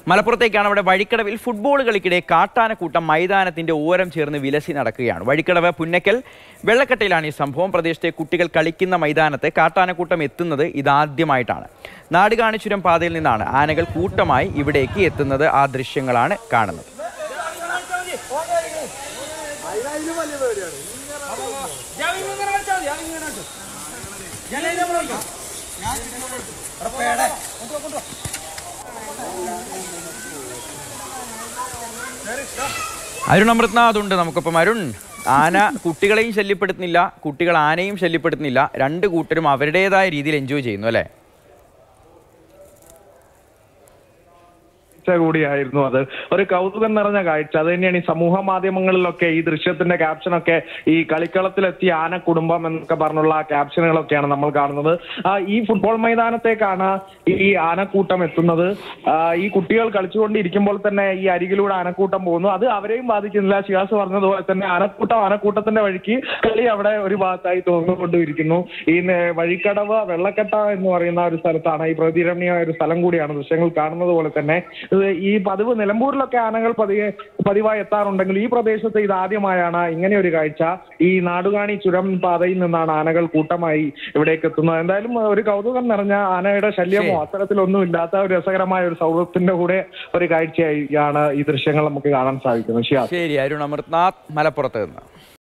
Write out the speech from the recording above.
മലപ്പുറത്തേക്കാണ് അവിടെ വഴിക്കടവിൽ ഫുട്ബോൾ കളിക്കിടെ കാട്ടാനക്കൂട്ടം മൈതാനത്തിന്റെ ഓരം ചേർന്ന് വിലസി നടക്കുകയാണ് വഴിക്കടവ് പുന്നക്കൽ വെള്ളക്കട്ടയിലാണ് ഈ സംഭവം പ്രദേശത്തെ കുട്ടികൾ കളിക്കുന്ന മൈതാനത്ത് കാട്ടാനക്കൂട്ടം എത്തുന്നത് ഇതാദ്യമായിട്ടാണ് നാടുകാണിച്ചുരം പാതയിൽ നിന്നാണ് ആനകൾ കൂട്ടമായി ഇവിടേക്ക് എത്തുന്നത് ആ ദൃശ്യങ്ങളാണ് കാണുന്നത് അരുൺ അമൃത്നാഥ് ഉണ്ട് നമുക്കൊപ്പം അരുൺ ആന കുട്ടികളെയും ശല്യപ്പെടുത്തുന്നില്ല കുട്ടികൾ ആനയും ശല്യപ്പെടുത്തുന്നില്ല രണ്ട് കൂട്ടരും അവരുടേതായ രീതിയിൽ എൻജോയ് ചെയ്യുന്നു അല്ലേ കാഴ്ച കൂടിയായിരുന്നു അത് ഒരു കൗതുകം നിറഞ്ഞ കാഴ്ച അത് തന്നെയാണ് ഈ സമൂഹ മാധ്യമങ്ങളിലൊക്കെ ഈ ദൃശ്യത്തിന്റെ ക്യാപ്ഷനൊക്കെ ഈ കളിക്കളത്തിലെത്തിയ ആന കുടുംബം എന്നൊക്കെ പറഞ്ഞുള്ള ക്യാപ്ഷനുകളൊക്കെയാണ് നമ്മൾ കാണുന്നത് ആ, ഈ ഫുട്ബോൾ മൈതാനത്തേക്കാണ് ഈ ആനക്കൂട്ടം എത്തുന്നത് ആ, ഈ കുട്ടികൾ കളിച്ചുകൊണ്ടിരിക്കുമ്പോൾ തന്നെ ഈ അരികിലൂടെ ആനക്കൂട്ടം പോകുന്നു അത് അവരെയും ബാധിക്കുന്നില്ല ശിവാസ് പറഞ്ഞതുപോലെ തന്നെ ആനക്കൂട്ടം ആനക്കൂട്ടത്തിന്റെ വഴിക്ക് കളി അവിടെ ഒരു ഭാഗത്തായി തോന്നുകൊണ്ടിരിക്കുന്നു ഈ നേ- വഴിക്കടവ് വെള്ളക്കെട്ട എന്ന് പറയുന്ന ഒരു സ്ഥലത്താണ് ഈ പ്രതിരമണീയമായ ഒരു സ്ഥലം കൂടിയാണ് ദൃശ്യങ്ങൾ കാണുന്നത് പോലെ തന്നെ ഇത് ഈ പതിവ് നിലമ്പൂരിലൊക്കെ ആനകൾ പതിയെ പതിവായി എത്താറുണ്ടെങ്കിൽ ഈ പ്രദേശത്ത് ഇതാദ്യമായാണ് ഇങ്ങനെ ഒരു കാഴ്ച ഈ നാടുകാണി ചുരം പാതയിൽ നിന്നാണ് ആനകൾ കൂട്ടമായി ഇവിടേക്ക് എത്തുന്നത് എന്തായാലും ഒരു കൗതുകം നിറഞ്ഞ ആനയുടെ ശല്യമോ അത്തരത്തിലൊന്നും ഇല്ലാത്ത ഒരു രസകരമായ ഒരു സൗഹൃദത്തിന്റെ കൂടെ ഒരു കാഴ്ചയായാണ് ഈ ദൃശ്യങ്ങൾ നമുക്ക് കാണാൻ സാധിക്കുന്നത് ഷിയാസ് ശരി അരുൺ അമൃത്നാഥ് മലപ്പുറത്ത് നിന്ന്